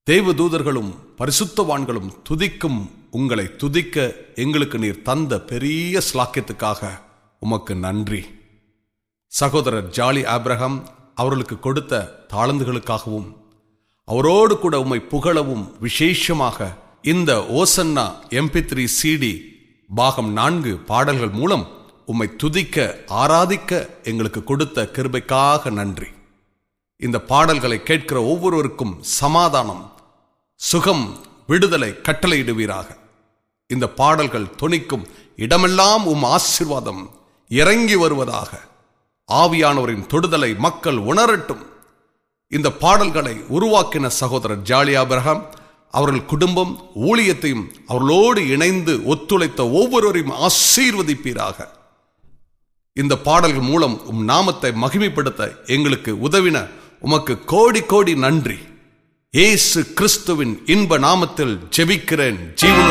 தேவதூதர்களும் பரிசுத்தவான்களும் துதிக்கும் உங்களை துதிக்க எங்களுக்கு நீர் தந்த பெரிய ஸ்லாக்கியத்துக்காக உமக்கு நன்றி சகோதரர் ஜாலி ஆபிரகாம் அவர்களுக்கு கொடுத்த தாளந்துகளுக்காகவும் அவரோடு கூட உம்மை புகழவும் விசேஷமாக இந்த ஓசன்னா எம்பி த்ரீ சிடி பாகம் நான்கு பாடல்கள் மூலம் உம்மை துதிக்க ஆராதிக்க எங்களுக்கு கொடுத்த கிருபைக்காக நன்றி இந்த பாடல்களை கேட்கிற ஒவ்வொருவருக்கும் சமாதானம் சுகம் விடுதலை கட்டளையிடுவீராக இந்த பாடல்கள் தொனிக்கும் இடமெல்லாம் உம் ஆசிர்வாதம் இறங்கி வருவதாக ஆவியானவரின் தொடுதலை மக்கள் உணரட்டும் இந்த பாடல்களை உருவாக்கின சகோதரர் ஜாலி ஆபிரகாம் அவர்கள் குடும்பம் ஊழியத்தையும் அவர்களோடு இணைந்து ஒத்துழைத்த ஒவ்வொருவரையும் ஆசீர்வதிப்பீராக இந்த பாடல்கள் மூலம் உம் நாமத்தை மகிமைப்படுத்த எங்களுக்கு உதவின உமக்கு கோடி கோடி நன்றி இயேசு கிறிஸ்துவின் இன்ப நாமத்தில் ஜெபிக்கிறேன் ஜீவன